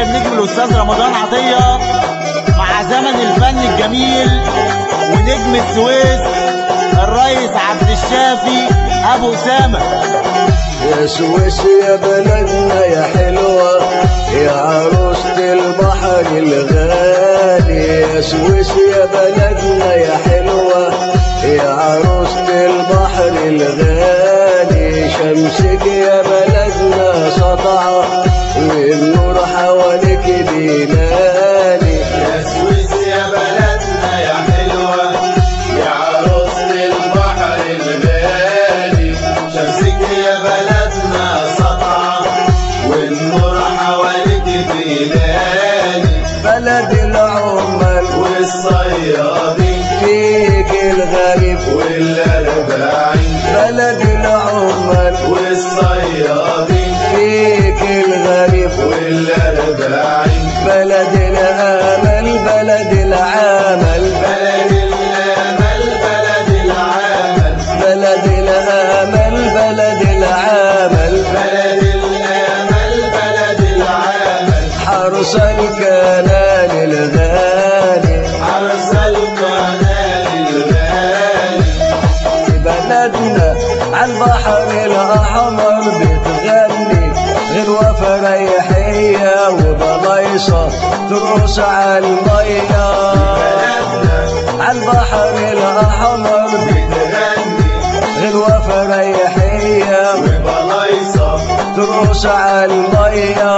النجم الاستاذ رمضان عطيه مع زمن الفن الجميل ونجم السويس الريس عبد الشافي ابو اسامه يا سويس يا بلدنا يا حلوة يا عروسة البحر الغالي يا سويس يا بلدنا يا حلوة يا عروسة البحر الغالي شمسك يا بلدنا سطعة والنور حواليك بينالي يا سويس يا بلدنا يا حلوة يا عروسة البحر الغالي شمسك يا بلدنا سطعة والنور حواليك بلالي بلد العمال والصيادين فيك الغريب والأربعين بلد العمال والصيادين فيك الغريب والأربعين بلد الامل بلد العمل بلد الأمل بلد العمل بلد الامل بلد العمل بلد الأمل بلد العمل حرس الكنال الغالي عرس القناة الغالي بلدنا عالبحر الاحمر بتغني غنوة فريحية وبلايصة ترقص عالمية بلدنا عالبحر الاحمر بتغني غنوة فريحية وبلايصة ترقص عالمية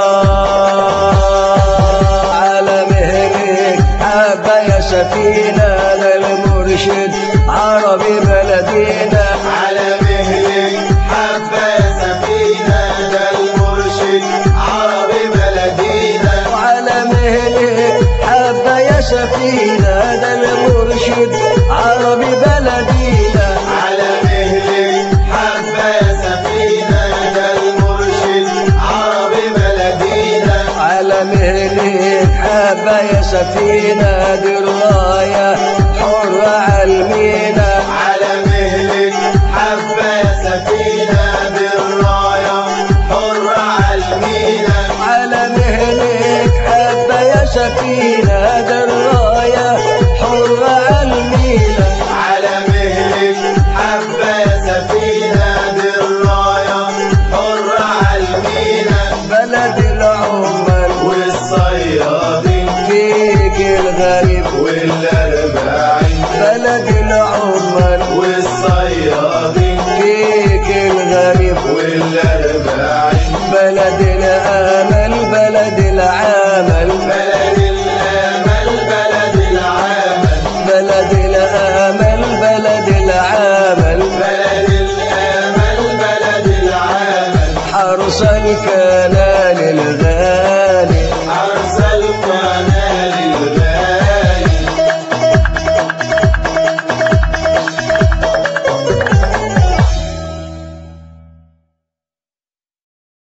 على مهلك حبة يا سفينة للمرشد عربي بلدينا على مهلك حبة يا سفينة ده المرشد عربي بلدينا وعلى مهلك حبة يا سفينة ده المرشد عربي بلدينا على مهلك حبة يا سفينة ده المرشد عربي بلدينا على مهلك حبة يا سفينة دي الراية حرة عالمينا على مهلك حبة يا سفينة بالراية حرة عالمينا على مهلك حبة يا سفينة ده الراية حرة عالمينا على مهلك حبة يا سفينة بالراية حرة عالمينا بلد العمال والصيادين فيك الغريب والأربعين بلد العمال والصيادين فيك الغريب والأربعين بلد الامل بلد العمل بلد الأمل بلد العمل بلد الامل بلد العمل بلد الأمل بلد العمل حرس الكنال الغالي